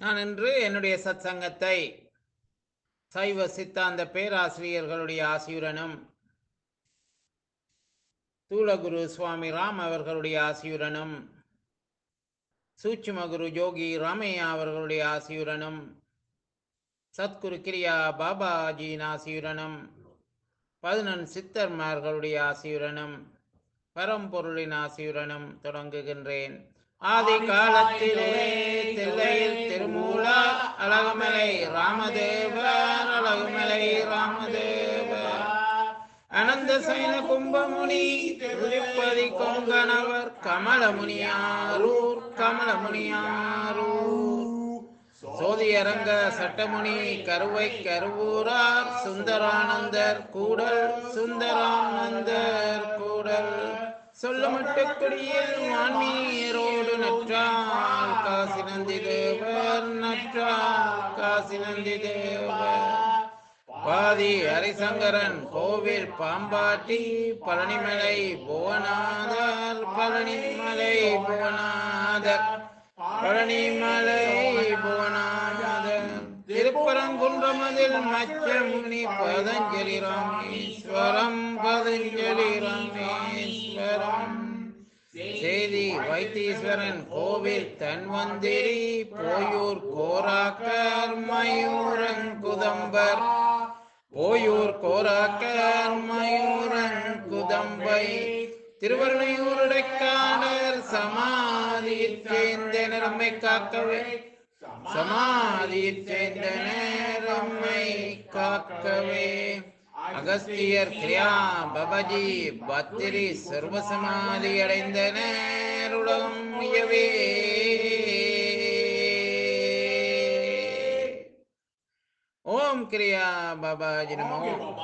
நான் இன்று என்னுடைய சத்சங்கத்தை சைவ சித்தாந்த பேராசிரியர்களுடைய ஆசியுடனும் தூளகுரு சுவாமி ராம் அவர்களுடைய ஆசியுடனும் சூட்சுமகுரு யோகி ராமையா அவர்களுடைய ஆசியுடனும் சத்குரு கிரியா பாபாஜியின் ஆசியுடனும் பதினொன் சித்தர்மார்களுடைய ஆசியுடனும் பரம்பொருளின் ஆசியுடனும் தொடங்குகின்றேன் ஆதி காலத்திலே தில்லையில் திருமூலா அழகுமலை ராமதேவர் அழகுமலை ராமதேவர் அனந்த சைன கும்பமுனி திருப்பதி கொங்கணவர் கமலமுனியாரூர் கமலமுனியாரூர் சோதியரங்க சட்டமுனி கருவை கருவூரார் சுந்தரானந்தர் கூடல் சுந்தரானந்தர் கூடல் சொல்லமட்டுக்குடியில் வான்மீரோடு நற்றால் காசி நந்தி தேவர் நற்றால் காசி நந்தி தேவர் பாதி ஹரிசங்கரன் கோவில் பாம்பாட்டி பழனிமலை புவனாதர் பழனிமலை புவனாதர் பழனிமலை புவனாதர் திருப்பரங்குன்றமதில் மச்சமுனி பதஞ்சலி ராமேஸ்வரம் பதஞ்சலி ராமேஸ்வரம் சேதி வைத்தீஸ்வரன் கோவில் தன்வந்திரி போயூர் கோராக்கர் மயூரங்குதம்பர் போயூர் கோராக்கர் மயூரங்குதம்பை திருவள்ளையூருடைக்காடர் சமாதியில் சேர்ந்த நிறமை காக்கவே சமாதியில் சேர்ந்த நேரம்மை காக்கவே அகஸ்தியர் கிரியா பபஜி பத்திரி சர்வசமாதி அடைந்த நேருடம் உயவே ஓம் கிரியா பாபாஜி நமோ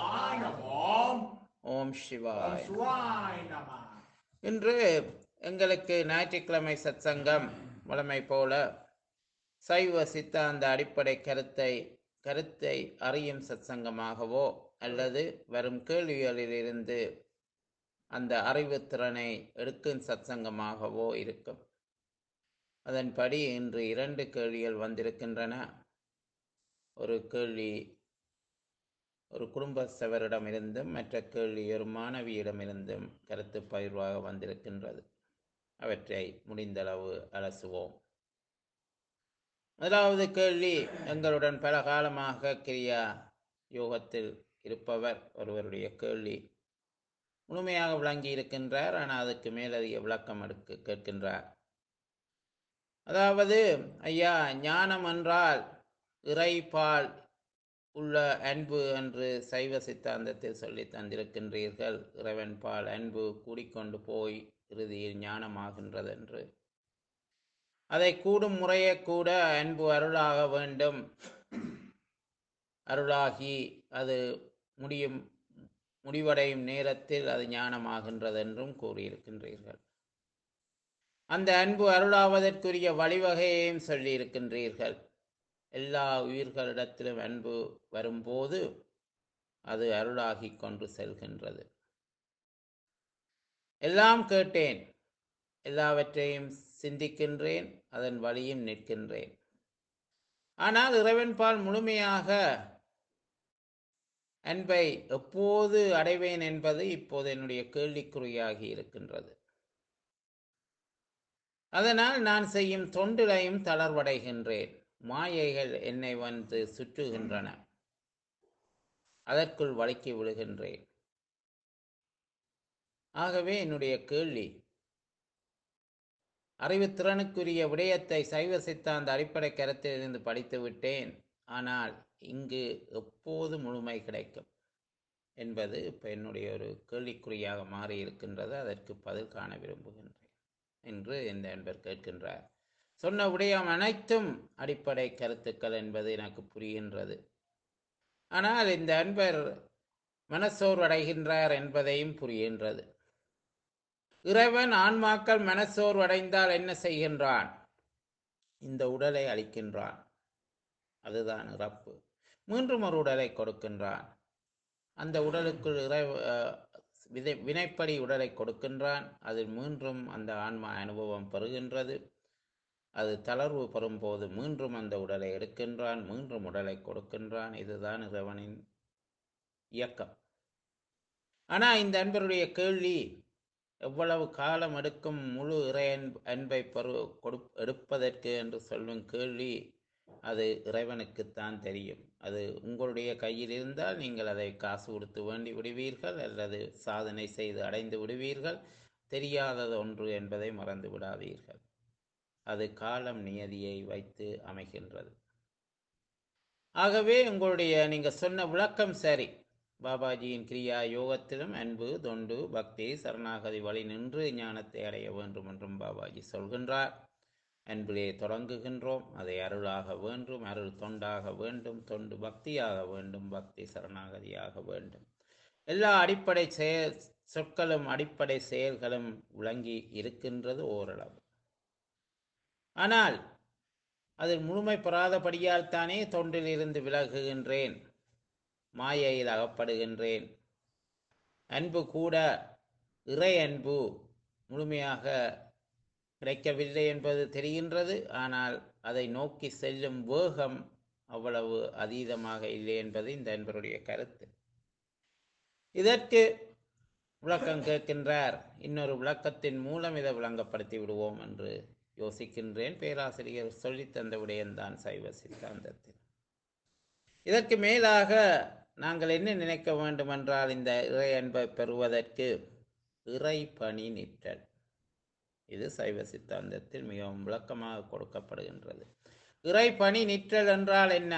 ஓம் சிவாய் இன்று எங்களுக்கு ஞாயிற்றுக்கிழமை சத்சங்கம் வழமை போல சைவ சித்தாந்த அடிப்படை கருத்தை கருத்தை அறியும் சத்சங்கமாகவோ அல்லது வரும் கேள்விகளிலிருந்து அந்த அறிவுத்திறனை எடுக்கும் சத்சங்கமாகவோ இருக்கும் அதன்படி இன்று இரண்டு கேள்விகள் வந்திருக்கின்றன ஒரு கேள்வி ஒரு குடும்பஸ்தவரிடமிருந்தும் மற்ற கேள்வி ஒரு மாணவியிடமிருந்தும் கருத்து பகிர்வாக வந்திருக்கின்றது அவற்றை முடிந்தளவு அலசுவோம் முதலாவது கேள்வி எங்களுடன் பல காலமாக கிரியா யோகத்தில் இருப்பவர் ஒருவருடைய கேள்வி முழுமையாக விளங்கி இருக்கின்றார் ஆனால் அதுக்கு மேலதிக விளக்கம் எடுக்க கேட்கின்றார் அதாவது ஐயா ஞானம் என்றால் இறைபால் உள்ள அன்பு என்று சைவ சித்தாந்தத்தில் சொல்லி தந்திருக்கின்றீர்கள் இறைவன் பால் அன்பு கூடிக்கொண்டு போய் இறுதியில் ஞானமாகின்றது என்று அதை கூடும் முறையே கூட அன்பு அருளாக வேண்டும் அருளாகி அது முடியும் முடிவடையும் நேரத்தில் அது ஞானமாகின்றது என்றும் கூறியிருக்கின்றீர்கள் அந்த அன்பு அருளாவதற்குரிய வழிவகையையும் சொல்லியிருக்கின்றீர்கள் எல்லா உயிர்களிடத்திலும் அன்பு வரும்போது அது அருளாகி கொண்டு செல்கின்றது எல்லாம் கேட்டேன் எல்லாவற்றையும் சிந்திக்கின்றேன் அதன் வழியும் நிற்கின்றேன் ஆனால் இறைவன்பால் முழுமையாக அன்பை எப்போது அடைவேன் என்பது இப்போது என்னுடைய கேள்விக்குறியாகி இருக்கின்றது அதனால் நான் செய்யும் தொண்டிலையும் தளர்வடைகின்றேன் மாயைகள் என்னை வந்து சுற்றுகின்றன அதற்குள் வழுக்கி விழுகின்றேன் ஆகவே என்னுடைய கேள்வி அறிவுத்திறனுக்குரிய விடயத்தை சைவ சித்தாந்த அடிப்படை கருத்திலிருந்து படித்து விட்டேன் ஆனால் இங்கு எப்போது முழுமை கிடைக்கும் என்பது இப்போ என்னுடைய ஒரு கேள்விக்குறியாக மாறி இருக்கின்றது அதற்கு பதில் காண விரும்புகின்றேன் என்று இந்த என்பர் கேட்கின்றார் சொன்ன விடயம் அனைத்தும் அடிப்படை கருத்துக்கள் என்பது எனக்கு புரிகின்றது ஆனால் இந்த அன்பர் மனசோர்வடைகின்றார் என்பதையும் புரிகின்றது இறைவன் ஆன்மாக்கள் மனசோர்வடைந்தால் என்ன செய்கின்றான் இந்த உடலை அளிக்கின்றான் அதுதான் இறப்பு மீண்டும் ஒரு உடலை கொடுக்கின்றான் அந்த உடலுக்குள் இறை அஹ், விதை வினைப்படி உடலை கொடுக்கின்றான் அதில் மீண்டும் அந்த ஆன்மா அனுபவம் பெறுகின்றது அது தளர்வு பெறும்போது மீண்டும் அந்த உடலை எடுக்கின்றான் மீண்டும் உடலை கொடுக்கின்றான் இதுதான் இறைவனின் இயக்கம் ஆனா இந்த அன்பருடைய கேள்வி எவ்வளவு காலம் எடுக்கும் முழு இறை அன்ப- அன்பை பெறு கொடு எடுப்பதற்கு என்று சொல்லும் கேள்வி அது இறைவனுக்குத்தான் தெரியும் அது உங்களுடைய கையில் இருந்தால் நீங்கள் அதை காசு கொடுத்து வேண்டி விடுவீர்கள் அல்லது சாதனை செய்து அடைந்து விடுவீர்கள் தெரியாதது ஒன்று என்பதை மறந்து விடாதீர்கள் அது காலம் நியதியை வைத்து அமைகின்றது ஆகவே உங்களுடைய நீங்க சொன்ன விளக்கம் சரி பாபாஜியின் கிரியா யோகத்திலும் அன்பு தொண்டு பக்தி சரணாகதி வழி நின்று ஞானத்தை அடைய வேண்டும் என்றும் பாபாஜி சொல்கின்றார் அன்பிலே தொடங்குகின்றோம் அதை அருளாக வேண்டும் அருள் தொண்டாக வேண்டும் தொண்டு பக்தியாக வேண்டும் பக்தி சரணாகதியாக வேண்டும் எல்லா அடிப்படை செயல் சொற்களும் அடிப்படை செயல்களும் விளங்கி இருக்கின்றது ஓரளவு ஆனால் அதில் முழுமை பெறாதபடியால் தானே தொண்டிலிருந்து விலகுகின்றேன் மாயையில் அகப்படுகின்றேன் அன்பு கூட இறை அன்பு முழுமையாக கிடைக்கவில்லை என்பது தெரிகின்றது ஆனால் அதை நோக்கி செல்லும் வேகம் அவ்வளவு அதீதமாக இல்லை என்பது இந்த அன்பருடைய கருத்து இதற்கு விளக்கம் கேட்கின்றார் இன்னொரு விளக்கத்தின் மூலம் இதை விளங்கப்படுத்தி விடுவோம் என்று யோசிக்கின்றேன் பேராசிரியர் சொல்லித் தந்த விடயம்தான் சைவ சித்தாந்தத்தில் இதற்கு மேலாக நாங்கள் என்ன நினைக்க வேண்டுமென்றால் இந்த இறை அன்பை பெறுவதற்கு இறை பணி நிற்றல் இது சைவ சித்தாந்தத்தில் மிகவும் விளக்கமாக கொடுக்கப்படுகின்றது இறை பணி நிற்றல் என்றால் என்ன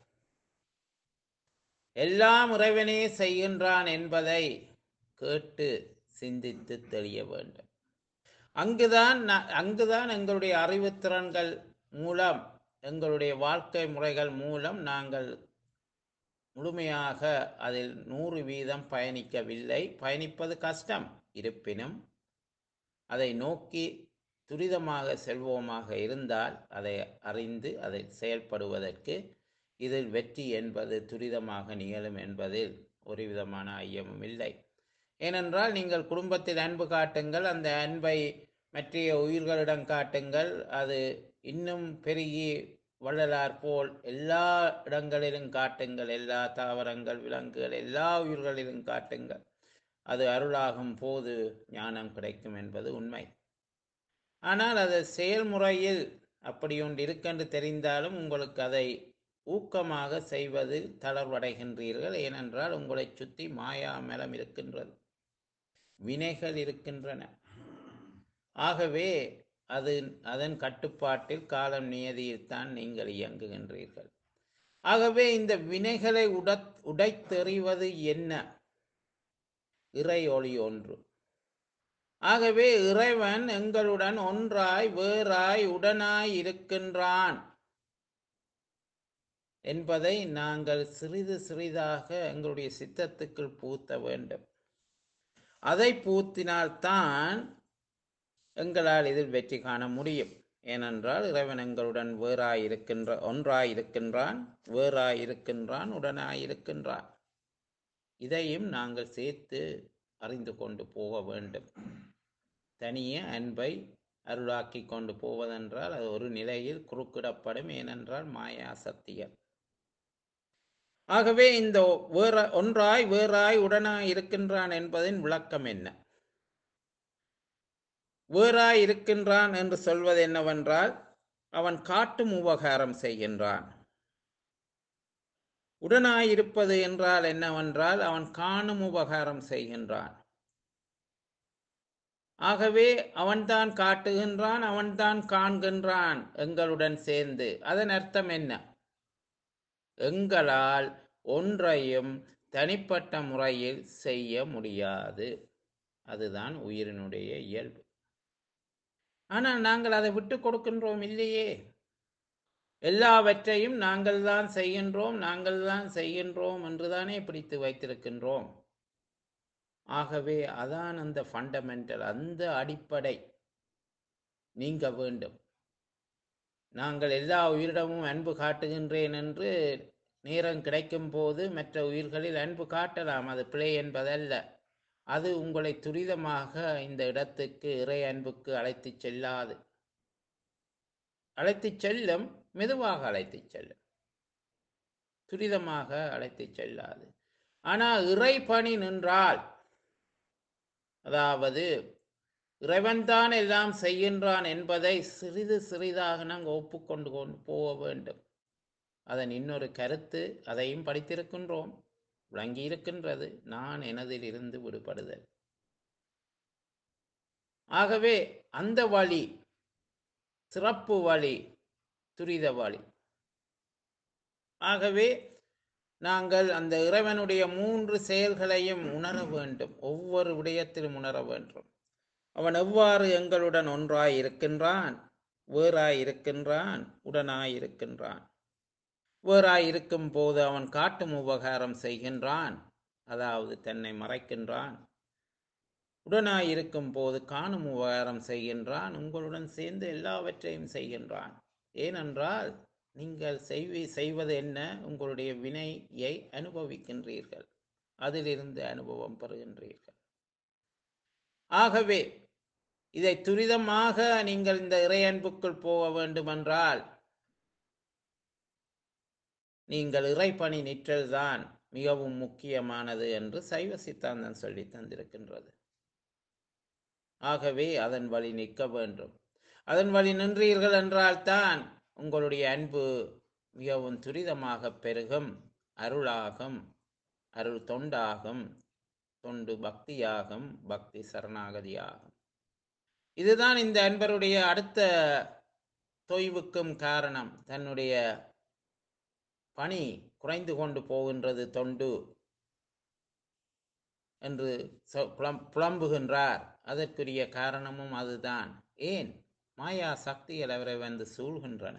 எல்லாம் இறைவனே செய்கின்றான் என்பதை கேட்டு சிந்தித்து தெளிய வேண்டும் அங்குதான் நா- அங்குதான் எங்களுடைய அறிவுத்திறன்கள் மூலம் எங்களுடைய வாழ்க்கை முறைகள் மூலம் நாங்கள் முழுமையாக அதில் நூறு வீதம் பயணிக்கவில்லை பயணிப்பது கஷ்டம் இருப்பினும் அதை நோக்கி துரிதமாக செல்வோமாக இருந்தால் அதை அறிந்து அதை செயல்படுவதற்கு இதில் வெற்றி என்பது துரிதமாக நிகழும் என்பதில் ஒரு விதமான ஐயமும் இல்லை ஏனென்றால் நீங்கள் குடும்பத்தில் அன்பு காட்டுங்கள் அந்த அன்பை மற்றைய உயிர்களிடம் காட்டுங்கள் அது இன்னும் பெருகி வள்ளலார் போல் எல்லா இடங்களிலும் காட்டுங்கள் எல்லா தாவரங்கள் விலங்குகள் எல்லா உயிர்களிலும் காட்டுங்கள் அது அருளாகும் போது ஞானம் கிடைக்கும் என்பது உண்மை ஆனால் அது செயல்முறையில் அப்படி ஒன்று இருக்கென்று தெரிந்தாலும் உங்களுக்கு அதை ஊக்கமாக செய்வதில் தளர்வடைகின்றீர்கள் ஏனென்றால் உங்களைச் சுற்றி மாயா மலம் இருக்கின்றது வினைகள் இருக்கின்றன ஆகவே அது அதன் கட்டுப்பாட்டில் காலம் நியதியில் தான் நீங்கள் இயங்குகின்றீர்கள் ஆகவே இந்த வினைகளை உட உடைத்தெறிவது என்ன இறை ஒளி ஒன்று ஆகவே இறைவன் எங்களுடன் ஒன்றாய் வேறாய் உடனாய் இருக்கின்றான் என்பதை நாங்கள் சிறிது சிறிதாக எங்களுடைய சித்தத்துக்குள் பூத்த வேண்டும் அதை பூத்தினால்தான் எங்களால் இதில் வெற்றி காண முடியும் ஏனென்றால் இறைவன் எங்களுடன் வேறாய் இருக்கின்ற ஒன்றாய் இருக்கின்றான் வேறாய் இருக்கின்றான் உடனாய் இருக்கின்றான் இதையும் நாங்கள் சேர்த்து அறிந்து கொண்டு போக வேண்டும் தனியே அன்பை அருளாக்கி கொண்டு போவதென்றால் அது ஒரு நிலையில் குறுக்கிடப்படும் ஏனென்றால் மாயா சத்தியம் ஆகவே இந்த வேற ஒன்றாய் வேறாய் உடனாய் இருக்கின்றான் என்பதின் விளக்கம் என்ன வேறாய் இருக்கின்றான் என்று சொல்வது என்னவென்றால் அவன் காட்டும் உபகாரம் செய்கின்றான் உடனாயிருப்பது என்றால் என்னவென்றால் அவன் காணும் உபகாரம் செய்கின்றான் ஆகவே அவன்தான் காட்டுகின்றான் அவன்தான் காண்கின்றான் எங்களுடன் சேர்ந்து அதன் அர்த்தம் என்ன எங்களால் ஒன்றையும் தனிப்பட்ட முறையில் செய்ய முடியாது அதுதான் உயிரினுடைய இயல்பு ஆனால் நாங்கள் அதை விட்டு கொடுக்கின்றோம் இல்லையே எல்லாவற்றையும் நாங்கள் தான் செய்கின்றோம் நாங்கள் தான் செய்கின்றோம் என்றுதானே பிடித்து வைத்திருக்கின்றோம் ஆகவே அதான் அந்த ஃபண்டமெண்டல் அந்த அடிப்படை நீங்க வேண்டும் நாங்கள் எல்லா உயிரிடமும் அன்பு காட்டுகின்றேன் என்று நேரம் கிடைக்கும் போது மற்ற உயிர்களில் அன்பு காட்டலாம் அது பிழை என்பதல்ல அது உங்களை துரிதமாக இந்த இடத்துக்கு இறை அன்புக்கு அழைத்து செல்லாது அழைத்துச் செல்லும் மெதுவாக அழைத்துச் செல்லும் துரிதமாக அழைத்துச் செல்லாது ஆனால் இறை பணி நின்றால் அதாவது இறைவன்தான் எல்லாம் செய்கின்றான் என்பதை சிறிது சிறிதாக நாங்கள் ஒப்புக்கொண்டு கொண்டு போக வேண்டும் அதன் இன்னொரு கருத்து அதையும் படித்திருக்கின்றோம் விளங்கி இருக்கின்றது நான் எனதிலிருந்து விடுபடுதல் ஆகவே அந்த வழி சிறப்பு வழி துரித வழி ஆகவே நாங்கள் அந்த இறைவனுடைய மூன்று செயல்களையும் உணர வேண்டும் ஒவ்வொரு விடயத்திலும் உணர வேண்டும் அவன் எவ்வாறு எங்களுடன் ஒன்றாய் இருக்கின்றான் வேறாய் இருக்கின்றான் உடனாய் இருக்கின்றான் வேறாய் இருக்கும் போது அவன் காட்டும் உபகாரம் செய்கின்றான் அதாவது தன்னை மறைக்கின்றான் உடனாய் இருக்கும் போது காணும் உபகாரம் செய்கின்றான் உங்களுடன் சேர்ந்து எல்லாவற்றையும் செய்கின்றான் ஏனென்றால் நீங்கள் செய்வி செய்வது என்ன உங்களுடைய வினையை அனுபவிக்கின்றீர்கள் அதிலிருந்து அனுபவம் பெறுகின்றீர்கள் ஆகவே இதை துரிதமாக நீங்கள் இந்த இறையன்புக்குள் போக வேண்டுமென்றால் நீங்கள் இறைப்பணி நிற்றல்தான் மிகவும் முக்கியமானது என்று சைவ சித்தாந்தம் சொல்லி தந்திருக்கின்றது ஆகவே அதன் வழி நிற்க வேண்டும் அதன் வழி நின்றீர்கள் என்றால்தான் உங்களுடைய அன்பு மிகவும் துரிதமாக பெருகும் அருளாகும் அருள் தொண்டாகும் தொண்டு பக்தியாகும் பக்தி சரணாகதியாகும் இதுதான் இந்த அன்பருடைய அடுத்த தொய்வுக்கும் காரணம் தன்னுடைய பணி குறைந்து கொண்டு போகின்றது தொண்டு என்று சொ- புலம் புலம்புகின்றார் அதற்குரிய காரணமும் அதுதான் ஏன் மாயா சக்திகள் அவரை வந்து சூழ்கின்றன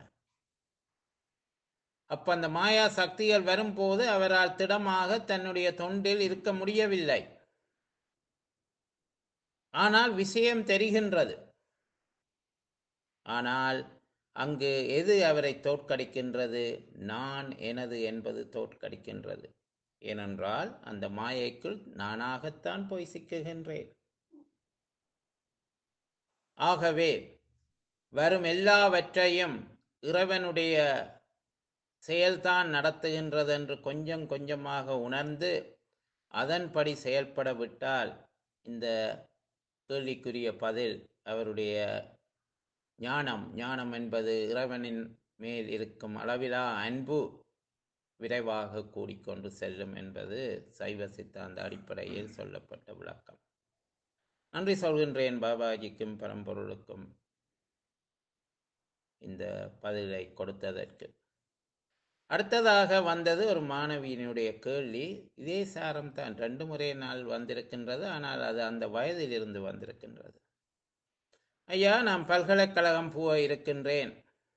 அப்ப அந்த மாயா சக்திகள் வரும்போது அவரால் திடமாக தன்னுடைய தொண்டில் இருக்க முடியவில்லை ஆனால் விஷயம் தெரிகின்றது ஆனால் அங்கு எது அவரை தோற்கடிக்கின்றது நான் எனது என்பது தோற்கடிக்கின்றது ஏனென்றால் அந்த மாயைக்குள் நானாகத்தான் போய் சிக்குகின்றேன் ஆகவே வரும் எல்லாவற்றையும் இறைவனுடைய செயல்தான் நடத்துகின்றது என்று கொஞ்சம் கொஞ்சமாக உணர்ந்து அதன்படி செயல்பட விட்டால் இந்த கேள்விக்குரிய பதில் அவருடைய ஞானம் ஞானம் என்பது இறைவனின் மேல் இருக்கும் அளவிலா அன்பு விரைவாக கூடிக்கொண்டு செல்லும் என்பது சைவ சித்தாந்த அடிப்படையில் சொல்லப்பட்ட விளக்கம் நன்றி சொல்கின்றேன் பாபாஜிக்கும் பரம்பொருளுக்கும் இந்த பதிலை கொடுத்ததற்கு அடுத்ததாக வந்தது ஒரு மாணவியினுடைய கேள்வி இதே சாரம் தான் ரெண்டு முறை நாள் வந்திருக்கின்றது ஆனால் அது அந்த வயதிலிருந்து வந்திருக்கின்றது ஐயா நான் பல்கலைக்கழகம் போக இருக்கின்றேன்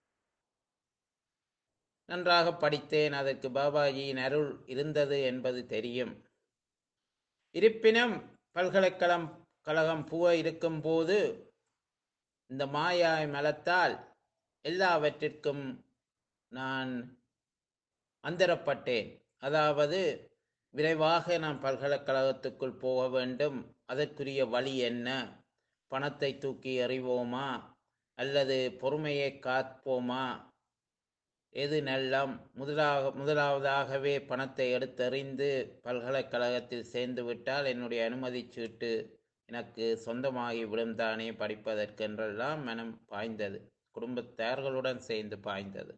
நன்றாக படித்தேன் அதற்கு பாபாஜியின் அருள் இருந்தது என்பது தெரியும் இருப்பினும் பல்கலைக்கழகம் கழகம் பூவ இருக்கும்போது இந்த மாயாய் மலத்தால் எல்லாவற்றிற்கும் நான் அந்தரப்பட்டேன் அதாவது விரைவாக நான் பல்கலைக்கழகத்துக்குள் போக வேண்டும் அதற்குரிய வழி என்ன பணத்தை தூக்கி எறிவோமா அல்லது பொறுமையை காப்போமா எது நல்லம் முதலாக முதலாவதாகவே பணத்தை எடுத்தெறிந்து பல்கலைக்கழகத்தில் சேர்ந்து விட்டால் என்னுடைய அனுமதி சீட்டு எனக்கு சொந்தமாகி விடும் தானே படிப்பதற்கென்றெல்லாம் மனம் பாய்ந்தது குடும்பத்தார்களுடன் சேர்ந்து பாய்ந்தது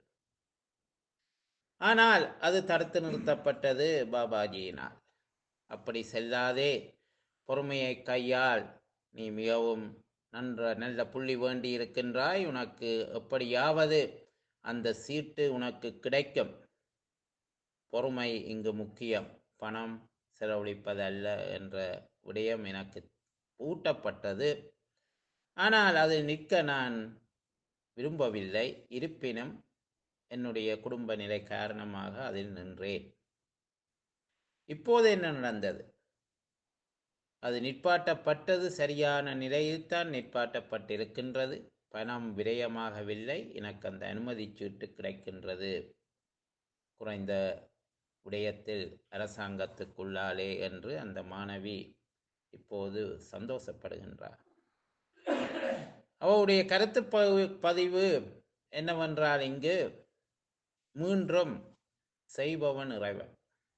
ஆனால் அது தடுத்து நிறுத்தப்பட்டது பாபாஜியினால் அப்படி செல்லாதே பொறுமையை கையால் நீ மிகவும் நன்ற நல்ல புள்ளி வேண்டி இருக்கின்றாய் உனக்கு எப்படியாவது அந்த சீட்டு உனக்கு கிடைக்கும் பொறுமை இங்கு முக்கியம் பணம் செலவழிப்பதல்ல என்ற விடயம் எனக்கு ஊட்டப்பட்டது ஆனால் அது நிற்க நான் விரும்பவில்லை இருப்பினும் என்னுடைய குடும்ப நிலை காரணமாக அதில் நின்றேன் இப்போது என்ன நடந்தது அது நிற்பாட்டப்பட்டது சரியான நிலையில்தான் நிற்பாட்டப்பட்டிருக்கின்றது பணம் விரயமாகவில்லை எனக்கு அந்த அனுமதி சீட்டு கிடைக்கின்றது குறைந்த விடயத்தில் அரசாங்கத்துக்குள்ளாலே என்று அந்த மாணவி இப்போது சந்தோஷப்படுகின்றார் அவருடைய கருத்து ப- பதிவு என்னவென்றால் இங்கு மீண்டும் செய்பவன் இறைவன்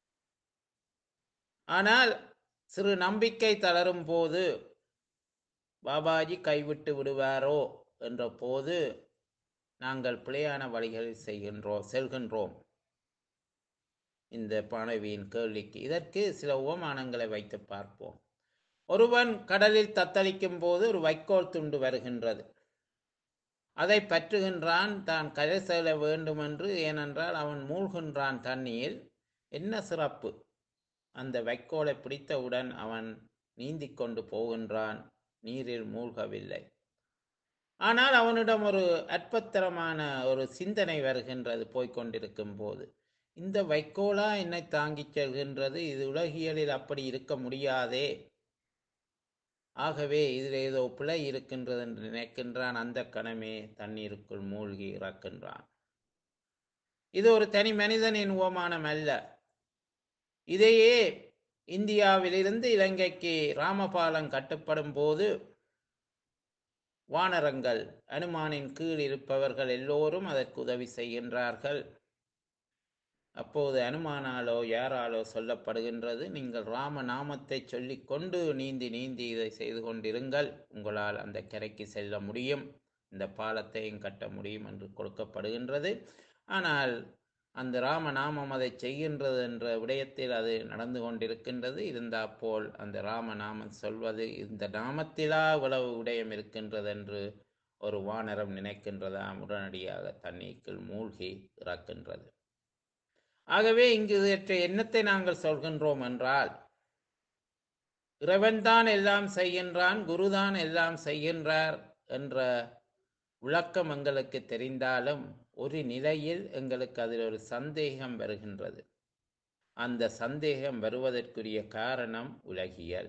ஆனால் சிறு நம்பிக்கை தளரும் போது பாபாஜி கைவிட்டு விடுவாரோ என்ற போது நாங்கள் பிழையான வழிகளில் செய்கின்றோம் செல்கின்றோம் இந்த பாணவியின் கேள்விக்கு இதற்கு சில உபமானங்களை வைத்து பார்ப்போம் ஒருவன் கடலில் தத்தளிக்கும் போது ஒரு வைக்கோல் துண்டு வருகின்றது அதை பற்றுகின்றான் தான் கரை செல்ல வேண்டுமென்று ஏனென்றால் அவன் மூழ்கின்றான் தண்ணியில் என்ன சிறப்பு அந்த வைக்கோலை பிடித்தவுடன் அவன் நீந்திக் கொண்டு போகின்றான் நீரில் மூழ்கவில்லை ஆனால் அவனிடம் ஒரு அற்பத்தரமான ஒரு சிந்தனை வருகின்றது போய்க்கொண்டிருக்கும் போது இந்த வைக்கோலா என்னை தாங்கிச் செல்கின்றது இது உலகியலில் அப்படி இருக்க முடியாதே ஆகவே இதில் ஏதோ பிழை இருக்கின்றது என்று நினைக்கின்றான் அந்த கணமே தண்ணீருக்குள் மூழ்கி இறக்கின்றான் இது ஒரு தனி மனிதனின் உவமானம் அல்ல இதையே இந்தியாவிலிருந்து இலங்கைக்கு ராமபாலம் கட்டப்படும் போது வானரங்கள் அனுமானின் கீழ் இருப்பவர்கள் எல்லோரும் அதற்கு உதவி செய்கின்றார்கள் அப்போது அனுமானாலோ யாராலோ சொல்லப்படுகின்றது நீங்கள் ராம நாமத்தை சொல்லிக் கொண்டு நீந்தி நீந்தி இதை செய்து கொண்டிருங்கள் உங்களால் அந்த கரைக்கு செல்ல முடியும் இந்த பாலத்தையும் கட்ட முடியும் என்று கொடுக்கப்படுகின்றது ஆனால் அந்த ராம நாமம் அதை செய்கின்றது என்ற விடயத்தில் அது நடந்து கொண்டிருக்கின்றது இருந்தா போல் அந்த ராம நாமம் சொல்வது இந்த நாமத்திலா இவ்வளவு விடயம் இருக்கின்றது என்று ஒரு வானரம் நினைக்கின்றதாம் உடனடியாக தண்ணீருக்குள் மூழ்கி இறக்கின்றது ஆகவே இங்கு இதற்ற எண்ணத்தை நாங்கள் சொல்கின்றோம் என்றால் இறைவன்தான் எல்லாம் செய்கின்றான் குருதான் எல்லாம் செய்கின்றார் என்ற விளக்கம் எங்களுக்கு தெரிந்தாலும் ஒரு நிலையில் எங்களுக்கு அதில் ஒரு சந்தேகம் வருகின்றது அந்த சந்தேகம் வருவதற்குரிய காரணம் உலகியல்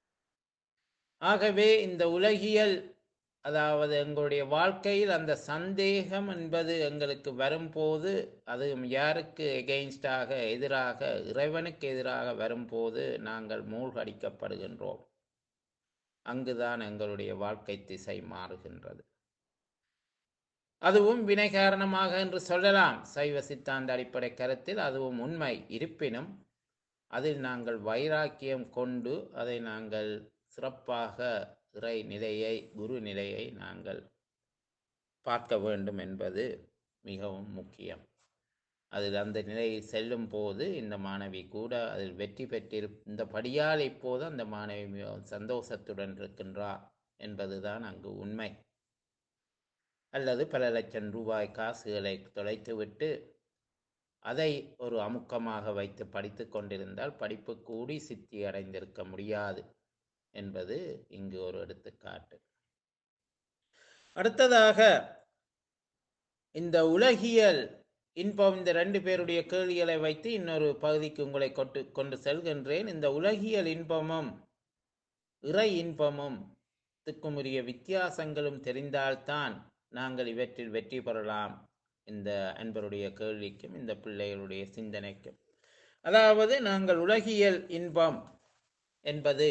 ஆகவே இந்த உலகியல் அதாவது எங்களுடைய வாழ்க்கையில் அந்த சந்தேகம் என்பது எங்களுக்கு வரும்போது அது யாருக்கு எகெயின்ஸ்டாக எதிராக இறைவனுக்கு எதிராக வரும்போது நாங்கள் மூழ்கடிக்கப்படுகின்றோம் அங்குதான் எங்களுடைய வாழ்க்கை திசை மாறுகின்றது அதுவும் வினை காரணமாக என்று சொல்லலாம் சைவ சித்தாந்த அடிப்படை கருத்தில் அதுவும் உண்மை இருப்பினும் அதில் நாங்கள் வைராக்கியம் கொண்டு அதை நாங்கள் சிறப்பாக இறை நிலையை குரு நிலையை நாங்கள் பார்க்க வேண்டும் என்பது மிகவும் முக்கியம் அதில் அந்த நிலையில் செல்லும் போது இந்த மாணவி கூட அதில் வெற்றி பெற்றிரு இந்த படியால் இப்போது அந்த மாணவி மிகவும் சந்தோஷத்துடன் இருக்கின்றார் என்பதுதான் அங்கு உண்மை அல்லது பல லட்சம் ரூபாய் காசுகளை தொலைத்துவிட்டு அதை ஒரு அமுக்கமாக வைத்து படித்து கொண்டிருந்தால் படிப்பு கூடி சித்தி அடைந்திருக்க முடியாது என்பது இங்கு ஒரு எடுத்துக்காட்டு அடுத்ததாக இந்த உலகியல் இன்பம் இந்த ரெண்டு பேருடைய கேள்விகளை வைத்து இன்னொரு பகுதிக்கு உங்களை கொண்டு கொண்டு செல்கின்றேன் இந்த உலகியல் இன்பமும் இறை இன்பமும் உரிய வித்தியாசங்களும் தெரிந்தால்தான் நாங்கள் இவற்றில் வெற்றி பெறலாம் இந்த அன்பருடைய கேள்விக்கும் இந்த பிள்ளைகளுடைய சிந்தனைக்கும் அதாவது நாங்கள் உலகியல் இன்பம் என்பது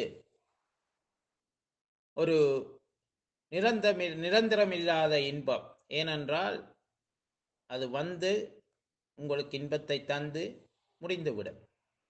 ஒரு நிரந்தமி நிரந்தரமில்லாத இன்பம் ஏனென்றால் அது வந்து உங்களுக்கு இன்பத்தை தந்து முடிந்துவிடும்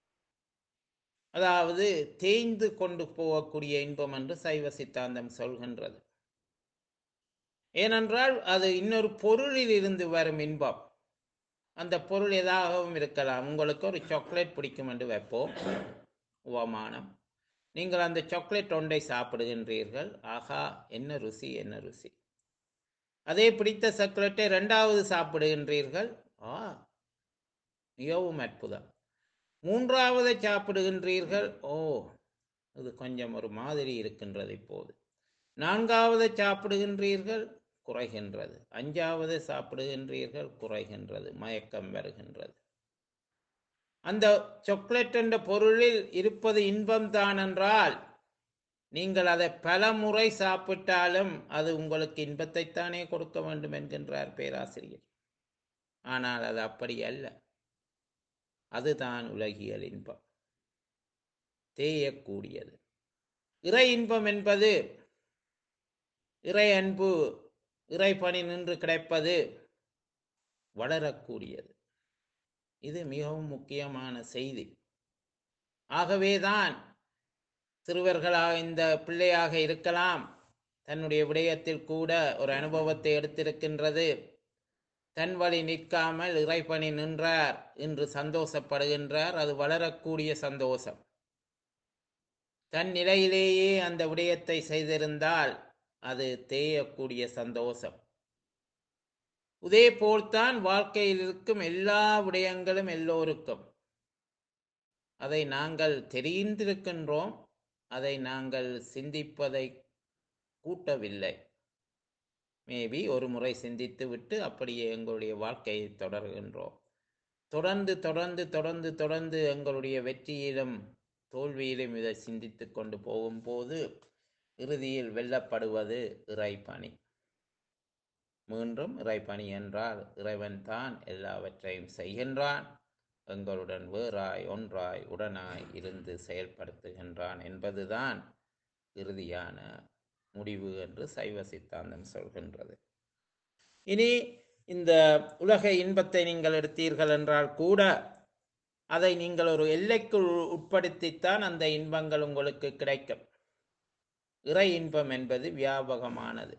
அதாவது தேய்ந்து கொண்டு போகக்கூடிய இன்பம் என்று சைவ சித்தாந்தம் சொல்கின்றது ஏனென்றால் அது இன்னொரு பொருளில் இருந்து வரும் இன்பம் அந்த பொருள் எதாகவும் இருக்கலாம் உங்களுக்கு ஒரு சாக்லேட் பிடிக்கும் என்று வைப்போம் உவமானம் நீங்கள் அந்த சாக்லேட் ஒன்றை சாப்பிடுகின்றீர்கள் ஆஹா என்ன ருசி என்ன ருசி அதே பிடித்த சாக்லேட்டை ரெண்டாவது சாப்பிடுகின்றீர்கள் ஆ மிகவும் அற்புதம் மூன்றாவது சாப்பிடுகின்றீர்கள் ஓ இது கொஞ்சம் ஒரு மாதிரி இருக்கின்றது இப்போது நான்காவது சாப்பிடுகின்றீர்கள் குறைகின்றது அஞ்சாவது சாப்பிடுகின்றீர்கள் குறைகின்றது மயக்கம் வருகின்றது அந்த சாக்லேட் என்ற பொருளில் இருப்பது இன்பம்தான் என்றால் நீங்கள் அதை பல முறை சாப்பிட்டாலும் அது உங்களுக்கு இன்பத்தைத்தானே கொடுக்க வேண்டும் என்கின்றார் பேராசிரியர் ஆனால் அது அப்படி அல்ல அதுதான் உலகியல் இன்பம் தேயக்கூடியது இறை இன்பம் என்பது இறை அன்பு இறை பணி நின்று கிடைப்பது வளரக்கூடியது இது மிகவும் முக்கியமான செய்தி ஆகவேதான் சிறுவர்களாக இந்த பிள்ளையாக இருக்கலாம் தன்னுடைய விடயத்தில் கூட ஒரு அனுபவத்தை எடுத்திருக்கின்றது தன் வழி நிற்காமல் இறைப்பணி நின்றார் என்று சந்தோஷப்படுகின்றார் அது வளரக்கூடிய சந்தோஷம் தன் நிலையிலேயே அந்த விடயத்தை செய்திருந்தால் அது தேயக்கூடிய சந்தோஷம் இதே போல்தான் வாழ்க்கையில் இருக்கும் எல்லா விடயங்களும் எல்லோருக்கும் அதை நாங்கள் தெரிந்திருக்கின்றோம் அதை நாங்கள் சிந்திப்பதை கூட்டவில்லை மேபி ஒரு முறை சிந்தித்து விட்டு அப்படியே எங்களுடைய வாழ்க்கையை தொடர்கின்றோம் தொடர்ந்து தொடர்ந்து தொடர்ந்து தொடர்ந்து எங்களுடைய வெற்றியிலும் தோல்வியிலும் இதை சிந்தித்து கொண்டு போகும்போது இறுதியில் வெல்லப்படுவது இறைப்பணி மீண்டும் இறைப்பணி என்றால் இறைவன் தான் எல்லாவற்றையும் செய்கின்றான் எங்களுடன் வேறாய் ஒன்றாய் உடனாய் இருந்து செயல்படுத்துகின்றான் என்பதுதான் இறுதியான முடிவு என்று சைவ சித்தாந்தம் சொல்கின்றது இனி இந்த உலக இன்பத்தை நீங்கள் எடுத்தீர்கள் என்றால் கூட அதை நீங்கள் ஒரு எல்லைக்குள் உட்படுத்தித்தான் அந்த இன்பங்கள் உங்களுக்கு கிடைக்கும் இறை இன்பம் என்பது வியாபகமானது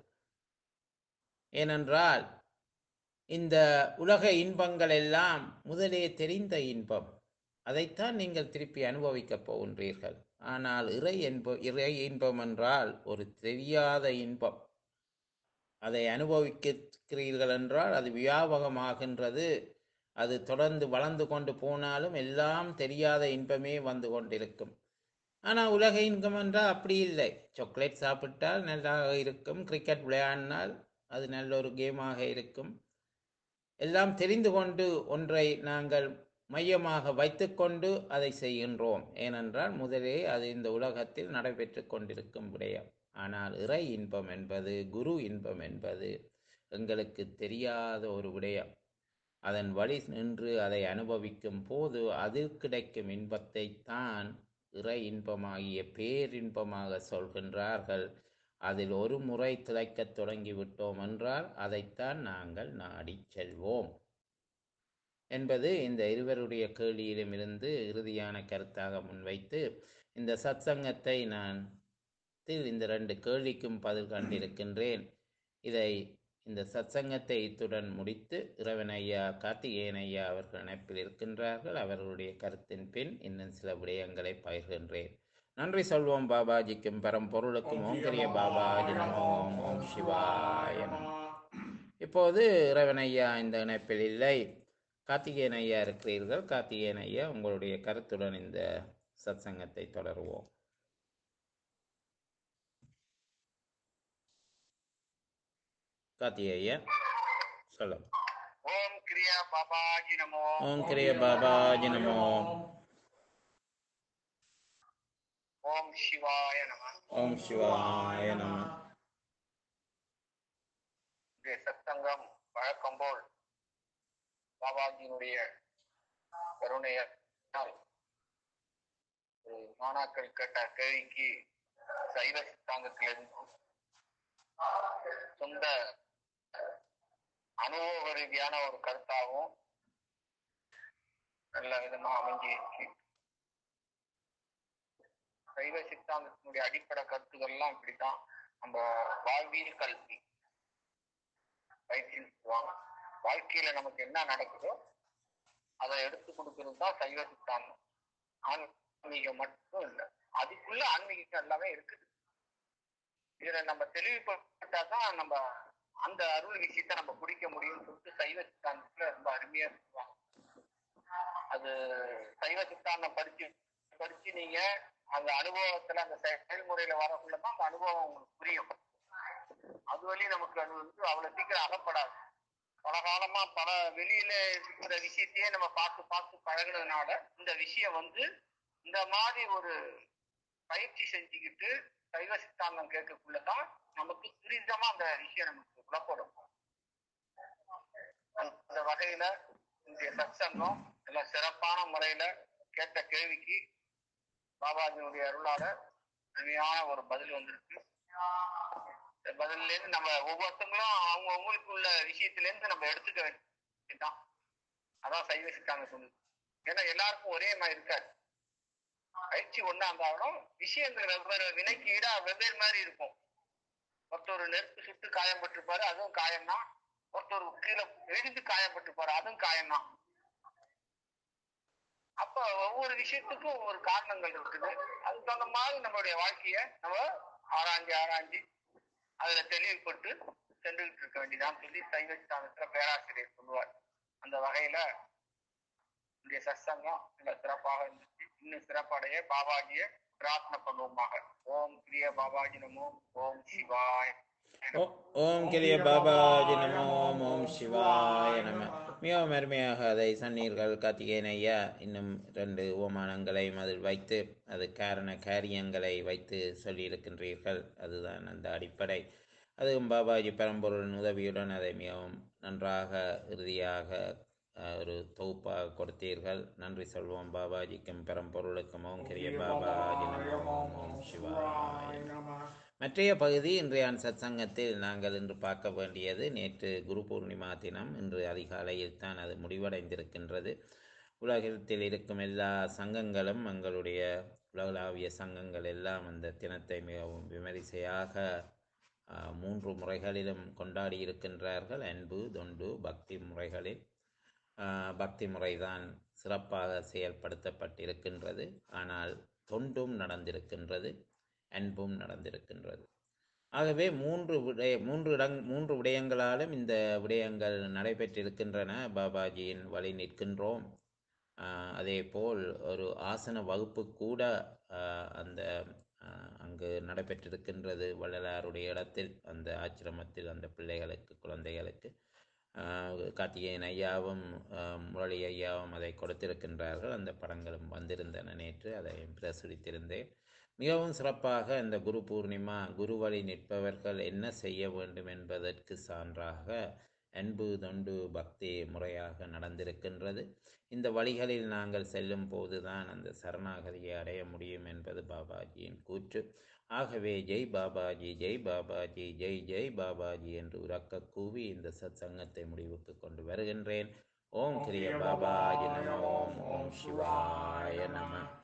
ஏனென்றால் இந்த உலக இன்பங்கள் எல்லாம் முதலே தெரிந்த இன்பம் அதைத்தான் நீங்கள் திருப்பி அனுபவிக்கப் போகின்றீர்கள் ஆனால் இறை என்ப இறை இன்பம் என்றால் ஒரு தெரியாத இன்பம் அதை அனுபவிக்கிறீர்கள் என்றால் அது வியாபகமாகின்றது அது தொடர்ந்து வளர்ந்து கொண்டு போனாலும் எல்லாம் தெரியாத இன்பமே வந்து கொண்டிருக்கும் ஆனால் உலக இன்பம் என்றால் அப்படி இல்லை சாக்லேட் சாப்பிட்டால் நல்லாக இருக்கும் கிரிக்கெட் விளையாடினால் அது நல்ல ஒரு கேமாக இருக்கும் எல்லாம் தெரிந்து கொண்டு ஒன்றை நாங்கள் மையமாக வைத்துக்கொண்டு அதை செய்கின்றோம் ஏனென்றால் முதலே அது இந்த உலகத்தில் நடைபெற்று கொண்டிருக்கும் விடயம் ஆனால் இறை இன்பம் என்பது குரு இன்பம் என்பது எங்களுக்கு தெரியாத ஒரு விடயம் அதன் வழி நின்று அதை அனுபவிக்கும் போது அதில் கிடைக்கும் இன்பத்தை தான் இறை இன்பமாகிய பேரின்பமாக சொல்கின்றார்கள் அதில் ஒரு முறை திளைக்கத் தொடங்கிவிட்டோம் என்றால் அதைத்தான் நாங்கள் நாடி செல்வோம் என்பது இந்த இருவருடைய கேள்வியிலும் இருந்து இறுதியான கருத்தாக முன்வைத்து இந்த சத்சங்கத்தை நான் இந்த ரெண்டு கேள்விக்கும் பதில் கண்டிருக்கின்றேன் இதை இந்த சத்சங்கத்தை இத்துடன் முடித்து இறைவன் ஐயா கார்த்திகேயன் ஐயா அவர்கள் இணைப்பில் இருக்கின்றார்கள் அவர்களுடைய கருத்தின் பின் இன்னும் சில விடயங்களை பகிர்கின்றேன் நன்றி சொல்வோம் பாபாஜிக்கும் பரம்பொருளுக்கும் ஓம் கிரிய பாபாஜி நமோ ஓம் சிவாய நமோ இப்போது இறைவன் ஐயா இந்த இணைப்பில் இல்லை கார்த்திகேயன் ஐயா இருக்கிறீர்கள் கார்த்திகேயன் ஐயா உங்களுடைய கருத்துடன் இந்த சத்சங்கத்தை தொடருவோம் கார்த்திகேய ஐயா சொல்லும் ஓம் கிரியா பாபாஜி நமோ ஓம் கிரிய பாபாஜி நமோ ஓம் சிவாய நம ஓம் சிவாய நம இன்றைய சத்தங்கம் வழக்கம் போல் பாபாஜியினுடைய கருணையால் ஒரு மாணாக்கள் கேட்ட கேள்விக்கு சைவ சித்தாந்தத்திலிருந்து சொந்த அனுபவ ரீதியான ஒரு கருத்தாகவும் நல்ல விதமா அமைஞ்சிருக்கு சைவ சித்தாந்தத்தினுடைய அடிப்படை கருத்துக்கள்லாம் இப்படித்தான் நம்ம வாழ்வியல் கல்வி பயிற்சின்னு சொல்லுவாங்க வாழ்க்கையில நமக்கு என்ன நடக்குதோ அதை எடுத்து கொடுக்கறது தான் சைவ சித்தாந்தம் ஆன்மீகம் மட்டும் இல்லை அதுக்குள்ள ஆன்மீகம் எல்லாமே இருக்குது இதுல நம்ம தெளிவுபட்டா தான் நம்ம அந்த அருள் விஷயத்தை நம்ம பிடிக்க முடியும்னு சொல்லிட்டு சைவ சித்தாந்தத்துல ரொம்ப அருமையா சொல்லுவாங்க அது சைவ சித்தாந்தம் படிச்சு படிச்சு நீங்க அந்த அனுபவத்துல அந்த செயல்முறையில வரக்குள்ளதான் அந்த அனுபவம் உங்களுக்கு புரியும் அது வழி நமக்கு அது வந்து அவ்வளவு சீக்கிரம் அகப்படாது பல காலமா பல வெளியில இருக்கிற விஷயத்தையே நம்ம பார்த்து பார்த்து பழகுனதுனால இந்த விஷயம் வந்து இந்த மாதிரி ஒரு பயிற்சி செஞ்சுக்கிட்டு சைவ சித்தாந்தம் கேட்கக்குள்ளதான் நமக்கு துரிதமா அந்த விஷயம் நமக்கு புலப்படும் அந்த வகையில இந்த சத்சங்கம் நல்ல சிறப்பான முறையில கேட்ட கேள்விக்கு பாபாஜியுடைய அருளால அருமையான ஒரு பதில் வந்திருக்கு இந்த பதில்ல இருந்து நம்ம ஒவ்வொருத்தங்களும் அவங்க அவங்களுக்கு உள்ள விஷயத்துல இருந்து நம்ம எடுத்துக்க வேண்டும் தான் அதான் சைவ சித்தாந்தம் சொல்லுது ஏன்னா எல்லாருக்கும் ஒரே மாதிரி இருக்காது பயிற்சி ஒண்ணா இருந்தாலும் விஷயங்கள் வெவ்வேறு வினைக்கு ஈடா வெவ்வேறு மாதிரி இருக்கும் ஒருத்தர் நெருப்பு சுட்டு காயப்பட்டிருப்பாரு அதுவும் காயம்தான் ஒருத்தர் கீழே இடிந்து காயப்பட்டிருப்பாரு அதுவும் காயம்தான் அப்ப ஒவ்வொரு விஷயத்துக்கும் ஒரு காரணங்கள் இருக்குது அதுக்கு தகுந்த மாதிரி நம்மளுடைய வாழ்க்கைய நம்ம ஆராய்ஞ்சு ஆராய்ஞ்சு அதுல தெளிவுபட்டு சென்றுகிட்டு இருக்க வேண்டியதான் சொல்லி சைவ சித்தாந்தத்துல பேராசிரியர் சொல்லுவார் அந்த வகையில இன்றைய சத்சங்கம் மிக சிறப்பாக இருந்துச்சு இன்னும் சிறப்படைய பாபாஜியை பிரார்த்தனை பண்ணுவோமாக ஓம் கிரிய பாபாஜி நமோ ஓம் சிவாய் ஓ- ஓம் கிரிய பாபாஜி நமோ ஓம் ஓம் சிவாய நம மிகவும் அருமையாக அதை சொன்னீர்கள் கார்த்திகேயன் ஐயா இன்னும் ரெண்டு ஓமானங்களையும் அதில் வைத்து அது காரண காரியங்களை வைத்து சொல்லியிருக்கின்றீர்கள் அதுதான் அந்த அடிப்படை அதுவும் பாபாஜி பரம்பொருளின் உதவியுடன் அதை மிகவும் நன்றாக இறுதியாக அஹ், ஒரு தொகுப்பாக கொடுத்தீர்கள் நன்றி சொல்வோம் பாபாஜிக்கும் பரம்பொருளுக்கும் ஓம் கிரிய பாபாஜி நமோ ஓம் ஓம் சிவாய நம. மற்றைய பகுதி இன்றைய சத் சங்கத்தில் நாங்கள் இன்று பார்க்க வேண்டியது நேற்று குரு பூர்ணிமா தினம் இன்று அதிகாலையில் தான் அது முடிவடைந்திருக்கின்றது உலகத்தில் இருக்கும் எல்லா சங்கங்களும் எங்களுடைய உலகளாவிய சங்கங்கள் எல்லாம் அந்த தினத்தை மிகவும் விமரிசையாக ஆஹ், மூன்று முறைகளிலும் கொண்டாடி இருக்கின்றார்கள் அன்பு தொண்டு பக்தி முறைகளில் ஆஹ், பக்தி முறைதான் சிறப்பாக செயல்படுத்தப்பட்டிருக்கின்றது ஆனால் தொண்டும் நடந்திருக்கின்றது அன்பும் நடந்திருக்கின்றது ஆகவே மூன்று விடய மூன்று இடங் மூன்று விடயங்களாலும் இந்த விடயங்கள் நடைபெற்றிருக்கின்றன பாபாஜியின் வழி நிற்கின்றோம் ஆஹ் அதே போல் ஒரு ஆசன வகுப்பு கூட ஆஹ் அந்த ஆஹ் அங்கு நடைபெற்றிருக்கின்றது வள்ளலாருடைய இடத்தில் அந்த ஆச்சிரமத்தில் அந்த பிள்ளைகளுக்கு குழந்தைகளுக்கு ஆஹ் கார்த்திகேயன் ஐயாவும் ஆஹ் முரளி ஐயாவும் அதை கொடுத்திருக்கின்றார்கள் அந்த படங்களும் வந்திருந்தன நேற்று அதை பிரசுரித்திருந்தேன் மிகவும் சிறப்பாக இந்த குரு பூர்ணிமா குரு வழி நிற்பவர்கள் என்ன செய்ய வேண்டும் என்பதற்கு சான்றாக அன்பு தொண்டு பக்தி முறையாக நடந்திருக்கின்றது இந்த வழிகளில் நாங்கள் செல்லும் போதுதான் அந்த சரணாகதியை அடைய முடியும் என்பது பாபாஜியின் கூற்று ஆகவே ஜெய் பாபாஜி ஜெய் பாபாஜி ஜெய் ஜெய் பாபாஜி என்று உறக்க கூவி இந்த சத் சங்கத்தை முடிவுக்கு கொண்டு வருகின்றேன் ஓம் கிரிய பாபாஜி நம ஓம் ஓம் சிவாய நம